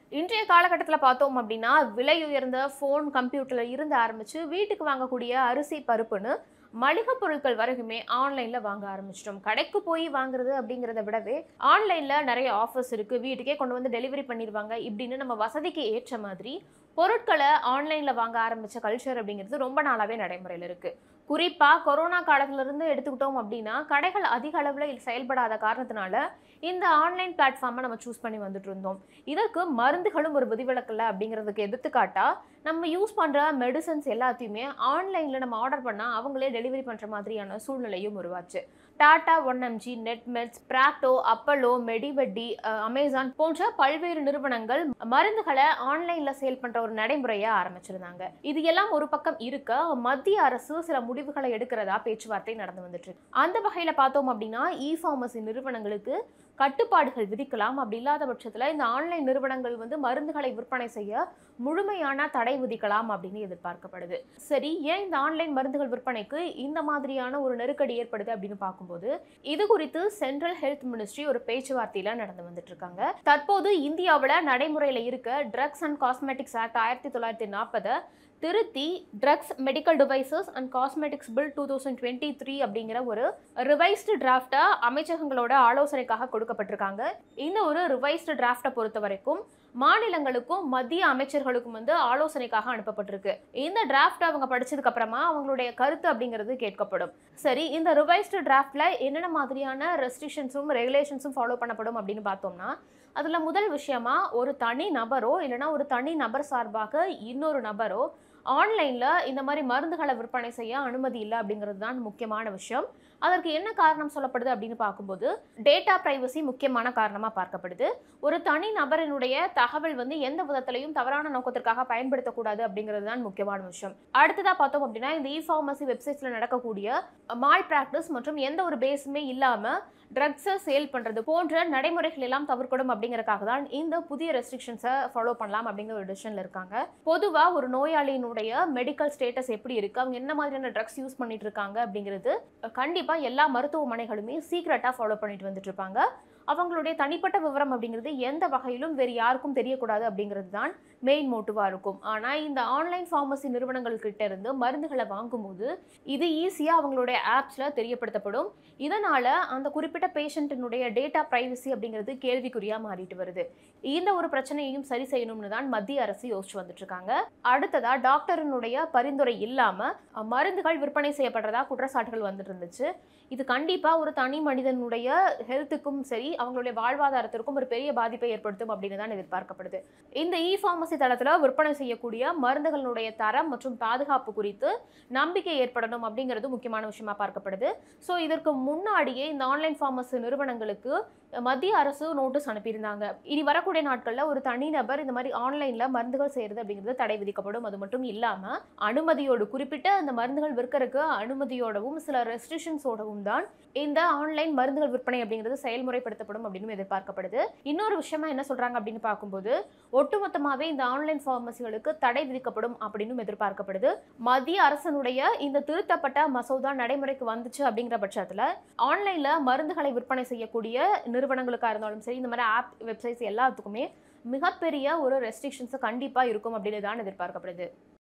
இன்றைய காலகட்டத்தில் பார்த்தோம் அப்படின்னா விலை உயர்ந்த ஃபோன் கம்ப்யூட்டர்ல இருந்து ஆரம்பிச்சு வீட்டுக்கு வாங்கக்கூடிய அரிசி பருப்புன்னு மளிகை பொருட்கள் வரைக்குமே ஆன்லைன்ல வாங்க ஆரம்பிச்சிட்டோம் கடைக்கு போய் வாங்குறது அப்படிங்கிறத விடவே ஆன்லைன்ல நிறைய ஆஃபர்ஸ் இருக்கு வீட்டுக்கே கொண்டு வந்து டெலிவரி பண்ணிடுவாங்க இப்படின்னு நம்ம வசதிக்கு ஏற்ற மாதிரி பொருட்களை ஆன்லைன்ல வாங்க ஆரம்பிச்ச கல்ச்சர் அப்படிங்கிறது ரொம்ப நாளாவே நடைமுறையில் இருக்கு குறிப்பா கொரோனா காலத்துல இருந்து எடுத்துக்கிட்டோம் அப்படின்னா கடைகள் அதிக அளவுல செயல்படாத காரணத்தினால இந்த ஆன்லைன் பிளாட்ஃபார்மை நம்ம சூஸ் பண்ணி வந்துட்டு இருந்தோம் இதற்கு மருந்துகளும் ஒரு விதிவிலக்கல்ல அப்படிங்கிறதுக்கு எடுத்துக்காட்டா நம்ம யூஸ் பண்ற மெடிசன்ஸ் எல்லாத்தையுமே ஆன்லைன்ல நம்ம ஆர்டர் பண்ணா அவங்களே டெலிவரி பண்ற மாதிரியான சூழ்நிலையும் உருவாச்சு Tata one MG Netmeds Practo Apollo மெடிவெட்டி அஹ், அமேசான் போன்ற பல்வேறு நிறுவனங்கள் மருந்துகளை ஆன்லைன்ல சேல் பண்ற ஒரு நடைமுறையை ஆரம்பிச்சிருந்தாங்க இது எல்லாம் ஒரு பக்கம் இருக்க மத்திய அரசு சில முடிவுகளை எடுக்கிறதா பேச்சுவார்த்தை நடந்து வந்துட்டு இருக்கு அந்த வகையில பார்த்தோம் அப்படின்னா இ ஃபார்மசி நிறுவனங்களுக்கு கட்டுப்பாடுகள் விதிக்கலாம் அப்படி இல்லாத பட்சத்துல இந்த ஆன்லைன் நிறுவனங்கள் வந்து மருந்துகளை விற்பனை செய்ய முழுமையான தடை விதிக்கலாம் அப்படின்னு எதிர்பார்க்கப்படுது சரி ஏன் இந்த ஆன்லைன் மருந்துகள் விற்பனைக்கு இந்த மாதிரியான ஒரு நெருக்கடி ஏற்படுது அப்படின்னு பார்க்கும்போது இது குறித்து சென்ட்ரல் ஹெல்த் மினிஸ்ட்ரி ஒரு பேச்சுவார்த்தையில நடந்து வந்துட்டு இருக்காங்க தற்போது இந்தியாவில் நடைமுறையில் இருக்க ட்ரக்ஸ் அண்ட் காஸ்மெட்டிக்ஸ் ஆக்ட் ஆயிரத்தி தொள்ளாயிரத்தி நாற்பதை திருத்தி drugs medical devices and cosmetics bill two thousand twenty three அப்படிங்கிற ஒரு ரிவைஸ்டு டிராஃப்டை அமைச்சகங்களோட ஆலோசனைக்காக கொடுக்கப்பட்டிருக்காங்க இந்த ஒரு ரிவைஸ்டு டிராஃப்டை பொறுத்த வரைக்கும் மாநிலங்களுக்கும் மத்திய அமைச்சர்களுக்கும் வந்து ஆலோசனைக்காக அனுப்பப்பட்டிருக்கு இந்த டிராஃப்ட் அவங்க படிச்சதுக்கு அப்புறமா அவங்களுடைய கருத்து அப்படிங்கிறது கேட்கப்படும் சரி இந்த ரிவைஸ்டு டிராஃப்ட்ல என்னென்ன மாதிரியான ரெஸ்ட்ரிக்ஷன்ஸும் ரெகுலேஷன்ஸும் ஃபாலோ பண்ணப்படும் அப்படின்னு பார்த்தோம்னா அதுல முதல் விஷயமா ஒரு தனி நபரோ இல்லைன்னா ஒரு தனி நபர் சார்பாக இன்னொரு நபரோ ஆன்லைன்ல இந்த மாதிரி மருந்துகளை விற்பனை செய்ய அனுமதி இல்லை அப்படிங்கிறது தான் முக்கியமான விஷயம் அதற்கு என்ன காரணம் சொல்லப்படுது அப்படின்னு பார்க்கும்போது டேட்டா பிரைவசி முக்கியமான காரணமாக பார்க்கப்படுது ஒரு தனி நபரினுடைய தகவல் வந்து எந்த விதத்திலையும் தவறான நோக்கத்திற்காக பயன்படுத்தக்கூடாது அப்படிங்கிறது தான் முக்கியமான விஷயம் அடுத்ததாக பார்த்தோம் அப்படின்னா இந்த இ ஃபார்மசி வெப்சைட்ஸில் நடக்கக்கூடிய மால் ப்ராக்டிஸ் மற்றும் எந்த ஒரு பேஸுமே இல்லாமல் ட்ரக்ஸை சேல் பண்ணுறது போன்ற நடைமுறைகள் எல்லாம் தவிர்க்கணும் அப்படிங்கறதுக்காக தான் இந்த புதிய ரெஸ்ட்ரிக்ஷன்ஸை ஃபாலோ பண்ணலாம் அப்படிங்கிற ஒரு டிசிஷனில் இருக்காங்க பொதுவாக ஒரு நோயாளியினுடைய மெடிக்கல் ஸ்டேட்டஸ் எப்படி இருக்கு அவங்க என்ன மாதிரியான ட்ரக்ஸ் யூஸ் பண்ணிட்டு இருக்காங்க அப்படிங்கிறது கண்டிப்பாக எல்லா மருத்துவமனைகளுமே சீக்ரெட்டாக ஃபாலோ பண்ணிட்டு வந்துட்டு இருப்பாங்க அவங்களுடைய தனிப்பட்ட விவரம் அப்படிங்கிறது எந்த வகையிலும் வேறு யாருக்கும் தெரியக்கூடாது அப்படிங்கிறது தான் மெயின் மோட்டிவாக இருக்கும் ஆனால் இந்த ஆன்லைன் ஃபார்மசி நிறுவனங்கள் கிட்ட இருந்து மருந்துகளை வாங்கும்போது இது ஈஸியாக அவங்களுடைய ஆப்ஸில் தெரியப்படுத்தப்படும் இதனால் அந்த குறிப்பிட்ட பேஷண்ட்டினுடைய டேட்டா ப்ரைவசி அப்படிங்கிறது கேள்விக்குறியாக மாறிட்டு வருது இந்த ஒரு பிரச்சனையையும் சரி செய்யணும்னு தான் மத்திய அரசு யோசிச்சு வந்துட்டு இருக்காங்க அடுத்ததா டாக்டரினுடைய பரிந்துரை இல்லாமல் மருந்துகள் விற்பனை செய்யப்படுறதா குற்றச்சாட்டுகள் வந்துட்டு இருந்துச்சு இது கண்டிப்பாக ஒரு தனி மனிதனுடைய ஹெல்த்துக்கும் சரி அவங்களுடைய வாழ்வாதாரத்திற்கும் ஒரு பெரிய பாதிப்பை ஏற்படுத்தும் அப்படின்னு தான் எதிர்பார்க்கப்படுது இந்த இ ஃபார்மசி தளத்தில் விற்பனை செய்யக்கூடிய மருந்துகளுடைய தரம் மற்றும் பாதுகாப்பு குறித்து நம்பிக்கை ஏற்படணும் அப்படிங்கிறது முக்கியமான விஷயமா பார்க்கப்படுது ஸோ இதற்கு முன்னாடியே இந்த ஆன்லைன் ஃபார்மசி நிறுவனங்களுக்கு மத்திய அரசு நோட்டீஸ் அனுப்பியிருந்தாங்க இனி வரக்கூடிய நாட்களில் ஒரு தனிநபர் இந்த மாதிரி ஆன்லைனில் மருந்துகள் செய்கிறது அப்படிங்கிறது தடை விதிக்கப்படும் அது மட்டும் இல்லாமல் அனுமதியோடு குறிப்பிட்ட அந்த மருந்துகள் விற்கிறதுக்கு அனுமதியோடவும் சில ரெஸ்ட்ரிக்ஷன்ஸோடவும் தான் இந்த ஆன்லைன் மருந்துகள் விற்பனை அப்படிங்கிறது செயல்முறைப்படுத்தப்படும் அப்படின்னு எதிர்பார்க்கப்படுது இன்னொரு விஷயமா என்ன சொல்றாங்க அப்படின்னு பார்க்கும்போது ஒட்டுமொத்தமாகவே இந்த ஆன்லைன் ஃபார்மசிகளுக்கு தடை விதிக்கப்படும் அப்படின்னு எதிர்பார்க்கப்படுது மத்திய அரசனுடைய இந்த திருத்தப்பட்ட மசோதா நடைமுறைக்கு வந்துச்சு அப்படிங்கிற பட்சத்தில் ஆன்லைனில் மருந்துகளை விற்பனை செய்யக்கூடிய நிறுவனங்களுக்காக இருந்தாலும் சரி இந்த மாதிரி ஆப் வெப்சைட்ஸ் எல்லாத்துக்குமே மிகப்பெரிய ஒரு ரெஸ்ட்ரிக்ஷன்ஸ் கண்டிப்பாக இருக்கும் அப்படின்னு தான் எதிர்பார்க்கப்படுது